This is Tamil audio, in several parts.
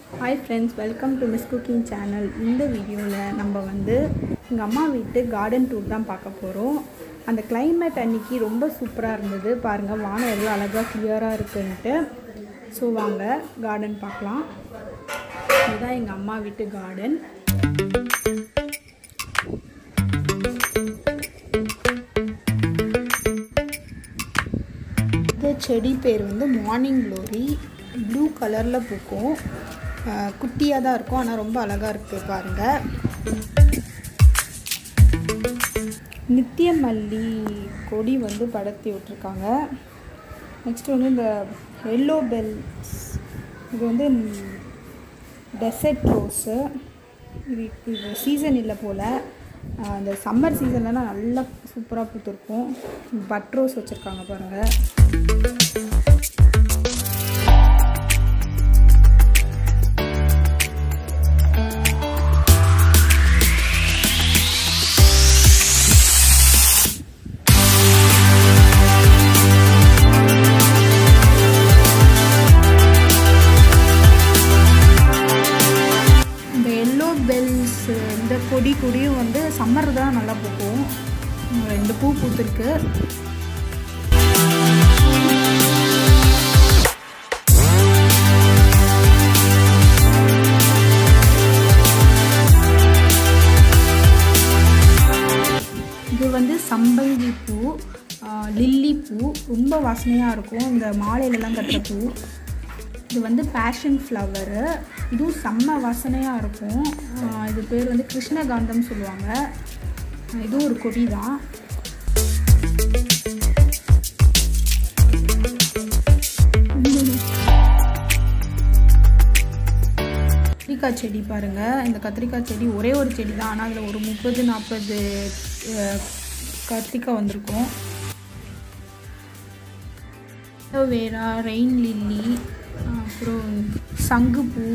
hi friends welcome to miss cooking channel இந்த வீடியோவில் நம்ம வந்து எங்கள் அம்மா வீட்டு கார்டன் டூர் தான் பார்க்க போகிறோம் அந்த climate அன்னைக்கு ரொம்ப சூப்பராக இருந்தது பாருங்கள் வானம் எவ்வளோ அழகாக கிளியராக இருக்குன்ட்டு ஸோ வாங்க கார்டன் பார்க்கலாம் இதுதான் எங்கள் அம்மா வீட்டு கார்டன் இந்த செடி பேர் வந்து மார்னிங் க்ளோரி ப்ளூ கலரில் பூக்கும் குட்டியாக தான் இருக்கும் ஆனால் ரொம்ப அழகாக இருக்குது பாருங்கள் நித்திய மல்லி கொடி வந்து படர்த்தி விட்ருக்காங்க நெக்ஸ்ட் வந்து இந்த எல்லோ பெல்ஸ் இது வந்து டெசர்ட் ரோஸு இது இது சீசன் இல்லை போல் அந்த சம்மர் சீசன்லலாம் நல்லா சூப்பராக பூத்துருக்கும் பட் ரோஸ் வச்சுருக்காங்க பாருங்கள் இந்த எல்லோ பெல்ஸ் இந்த கொடி கொடியும் வந்து சம்மர் தான் நல்லா பூக்கும் ரெண்டு பூ பூத்துருக்கு இது வந்து சம்பங்கி பூ ஆஹ் லில்லி பூ ரொம்ப வாசனையாக இருக்கும் இந்த மாலையிலலாம் கட்டுற பூ இது வந்து பேஷன் ஃப்ளவரு இதுவும் செம்ம வாசனையாக இருக்கும் ஆஹ் இது பேர் வந்து கிருஷ்ணகாந்தம் சொல்லுவாங்க ஆஹ் இதுவும் ஒரு கொடி தான் கத்திரிக்காய் செடி பாருங்கள் இந்த கத்திரிக்காய் செடி ஒரே ஒரு செடி தான் ஆனால் அதில் ஒரு முப்பது நாற்பது கத்திரிக்காய் வந்திருக்கும் வேரா ரெயின் லில்லி அப்புறம் சங்குப்பூ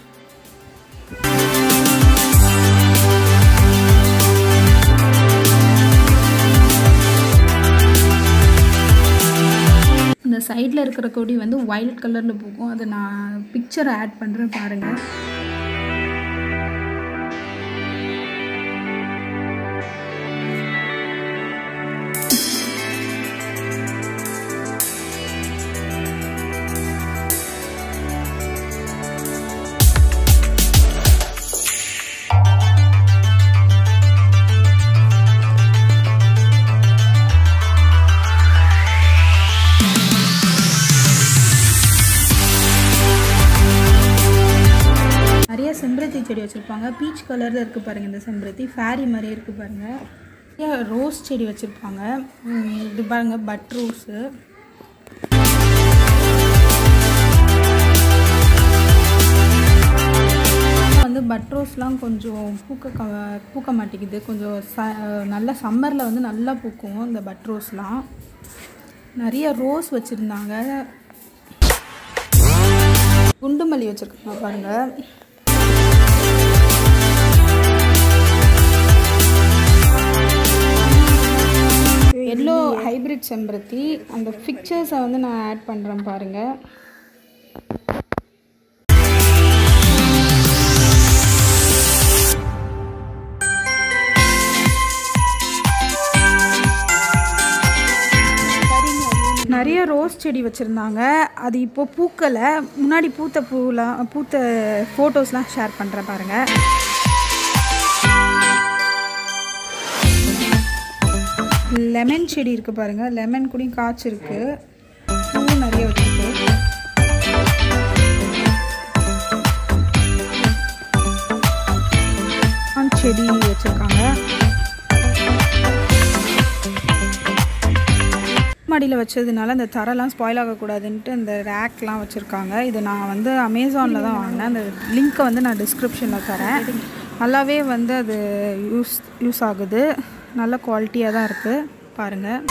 இந்த சைடில் இருக்கிற கொடி வந்து ஒயிட் கலரில் பூக்கும் அதை நான் பிக்சரை ஆட் பண்ணுறேன் பாருங்கள் நிறைய செம்பருத்தி செடி வச்சுருப்பாங்க பீச் கலரில் இருக்குது பாருங்கள் இந்த செம்பருத்தி ஃபேரி மாதிரியே இருக்குது பாருங்கள் நிறைய ரோஸ் செடி வச்சுருப்பாங்க இது பாருங்கள் பட் ரோஸு வந்து பட் ரோஸ்லாம் கொஞ்சம் பூக்க க பூக்க மாட்டேங்குது கொஞ்சம் ச நல்ல சம்மரில் வந்து நல்லா பூக்கும் இந்த பட் ரோஸ்லாம் நிறைய ரோஸ் வச்சுருந்தாங்க குண்டுமல்லி வச்சுருக்காங்க பாருங்கள் எல்லோ ஹைப்ரிட் செம்பருத்தி அந்த பிக்சர்ஸை வந்து நான் ஆட் பண்ணுறேன் பாருங்கள் நிறைய ரோஸ் செடி வச்சுருந்தாங்க அது இப்போ பூக்கலை முன்னாடி பூத்த பூலாம் பூத்த ஃபோட்டோஸ்லாம் ஷேர் பண்ணுறேன் பாருங்கள் லெமன் செடி இருக்குது பாருங்கள் லெமன் கூடயும் காய்ச்சிருக்கு பூவும் நிறைய வச்சுருக்கு செடி வச்சுருக்காங்க மாடியில் வச்சதுனால அந்த தரெல்லாம் ஸ்பாயில் ஆகக்கூடாதுன்ட்டு இந்த ரேக்லாம் வச்சுருக்காங்க இது நான் வந்து அமேசானில் தான் வாங்கினேன் அந்த லிங்க்கை வந்து நான் டிஸ்கிரிப்ஷனில் தரேன் நல்லாவே வந்து அது யூஸ் யூஸ் ஆகுது நல்ல குவாலிட்டியாக தான் இருக்குது பாருங்கள்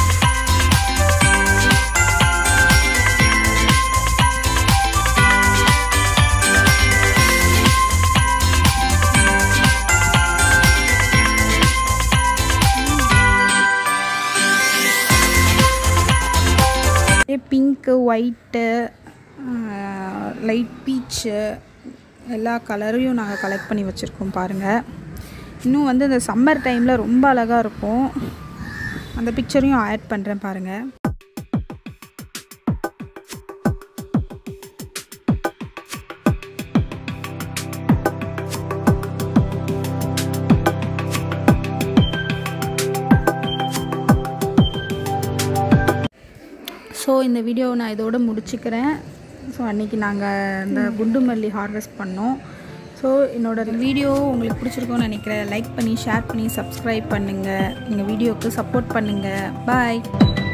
பிங்க்கு ஒயிட்டு லைட் பீச்சு எல்லா கலரையும் நாங்கள் கலெக்ட் பண்ணி வச்சுருக்கோம் பாருங்கள் இன்னும் வந்து இந்த சம்மர் டைமில் ரொம்ப அழகாக இருக்கும் அந்த பிக்சரையும் ஆட் பண்ணுறேன் பாருங்கள் ஸோ இந்த வீடியோவை நான் இதோட முடிச்சுக்கிறேன் ஸோ அன்றைக்கி நாங்கள் இந்த குண்டு மல்லி ஹார்வெஸ்ட் பண்ணோம் ஸோ என்னோட வீடியோ உங்களுக்கு பிடிச்சிருக்கோன்னு நினைக்கிறேன் லைக் பண்ணி ஷேர் பண்ணி சப்ஸ்கிரைப் பண்ணுங்கள் எங்கள் வீடியோவுக்கு சப்போர்ட் பண்ணுங்கள் பாய்